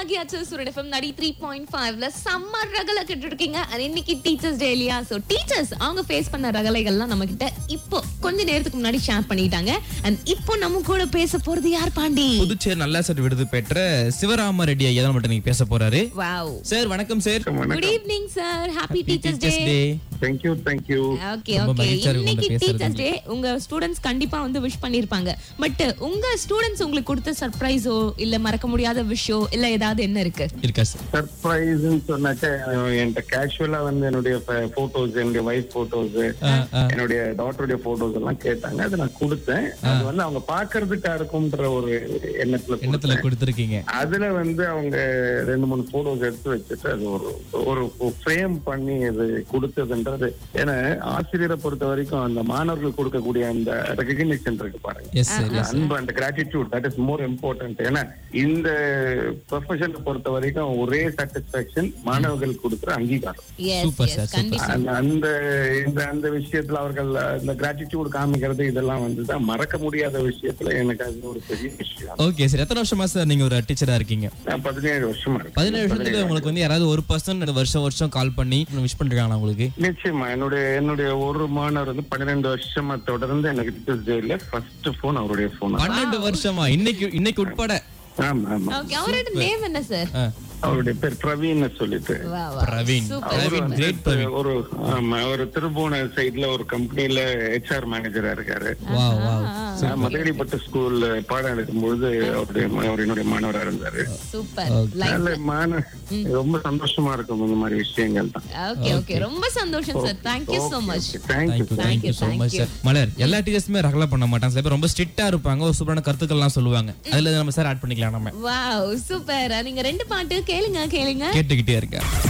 ஆகியாச்சு சுரட் எஃப்எம் நடி three point ஃபைவ்ல செம்ம ரகலை கேட்டு இருக்கீங்க And இன்னைக்கு டீச்சர்ஸ் டே இல்லையா ஸோ டீச்சர்ஸ் அவங்க ஃபேஸ் பண்ண ரகலைகள்லாம் நம்ம கிட்ட இப்போ கொஞ்ச நேரத்துக்கு முன்னாடி ஷேர் பண்ணிட்டாங்க அண்ட் இப்போ நம்ம கூட பேச போறது யார் பாண்டி புதுச்சேரி நல்லாசட் விருது பெற்ற சிவராம ரெட்டி ஐயா தான் மட்டும் நீங்க பேச போறாரு வாவ் சார் வணக்கம் sir good evening sir happy teachers day teachers day thank you thank you okay ரொம்ப ஓகே மகிழ்ச்சியா இருக்கு இன்னைக்கு உங்கள்ட்ட டீச்சர்ஸ் டே உங்க ஸ்டூடண்ட்ஸ் கண்டிப்பா வந்து விஷ் பண்ணிருப்பாங்க பட் உங்க ஸ்டூடண்ட்ஸ் உங்களுக்கு கொடுத்த சர்ப்ரைஸோ இல்ல மறக்க முடியாத விஷயம் இல்ல ஏதாவது என்ன இருக்கு இருக்கா சார் சர்ப்ரைஸ்னு சொன்னாக்க அஹ், என்கிட்ட கேஷுவலா வந்து என்னுடைய போட்டோஸ் என்னுடைய வைஃப் போட்டோஸ் என்னுடைய டாட்டருடைய போட்டோஸ் எல்லாம் கேட்டாங்க அதை நான் கொடுத்தேன் அது வந்து அவங்க பாக்குறதுக்கா இருக்கும்ன்ற ஒரு எண்ணத்துல எண்ணத்துல கொடுத்தேன். கொடுத்துருக்கீங்க அதுல வந்து அவங்க ரெண்டு மூணு போட்டோஸ் எடுத்து வச்சுட்டு அது ஒரு ஒரு ஃப்ரேம் பண்ணி அது கொடுத்ததுன்றது ஏன்னா ஆசிரியரை பொறுத்த வரைக்கும் அந்த மாணவர்களுக்கு கொடுக்கக்கூடிய அந்த ரெகக்னிஷன் இருக்கு பாருங்க எஸ் சார் அந்த அன்பு அந்த gratitude that is more important ஏன்னா இந்த ப்ரொஃபஷனை பொறுத்த வரைக்கும் ஒரே சாட்டிஸ்பாக்சன் மாணவர்கள் கொடுக்குற அங்கீகாரம் yes Super, sir, yes super. கண்டிப்பா அந்த அந்த இந்த அந்த விஷயத்துல அவர்கள் இந்த கிராட்டிடியூட் காமிக்கிறது இதெல்லாம் வந்து தான் மறக்க முடியாத விஷயத்துல எனக்கு அது ஒரு பெரிய விஷயம் ஓகே சார் எத்தனை வருஷமா சார் நீங்க ஒரு டீச்சரா இருக்கீங்க நான் பதினேழு வருஷமா இருக்கேன் பதினேழு வருஷத்துக்கு உங்களுக்கு வந்து யாராவது ஒரு பர்சன் வருஷம் வருஷம் கால் பண்ணி விஷ் பண்ணிருக்காங்களா உங்களுக்கு நிச்சயமா என்னுடைய என்னுடைய ஒரு மாணவர் வந்து பன்னிரெண்டு வருஷமா தொடர்ந்து எனக்கு டீச்சர்ஸ் டேல ஃபர்ஸ்ட் போன் அவருடைய போன் பன்னெண்டு வருஷமா இன்னைக்கு இன்னைக்கு உட்பட ஆமா ஆமா ஓகே அவரோட நேம் என்ன சார் ஆ, அவருடைய பேர் பிரவீன் சொல்லிட்டு வா வா பிரவீன் சூப்பர் அவரு பிரவீன் வந்து கிரேட் பிரவீன் ஒரு ஆமா ஒரு திருபுவன சைடுல ஒரு கம்பெனில ஹெச்ஆர் மேனேஜரா இருக்காரு வா வா நான் மதுரைப்பட்ட ஸ்கூல்ல பாடம் எடுக்கும்போது அவருடைய அவர் என்னுடைய மாணவரா இருந்தாரு சூப்பர் Okay. லைக் நல்ல மான ரொம்ப சந்தோஷமா இருக்கும் இந்த மாதிரி விஷயங்கள் தான் ஓகே ஓகே ரொம்ப சந்தோஷம் sir thank you so much thank you thank you Thank thank you you, so thank much you. Sir Malar எல்லா டீச்சர்ஸுமே ரகலா பண்ண மாட்டாங்க சில பேர் ரொம்ப ஸ்ட்ரிக்டா இருப்பாங்க ஒரு சூப்பரான கருத்துக்கள்லாம் சொல்லுவாங்க அதுல நம்ம சார் ஆட் பண்ணிக்கலாம் நம்ம வாவ் சூப்பர் நீங்க ரெண்டு பாட்டு கேளுங்க கேளுங்க கேட்டுக்கிட்டே இருக்கேன்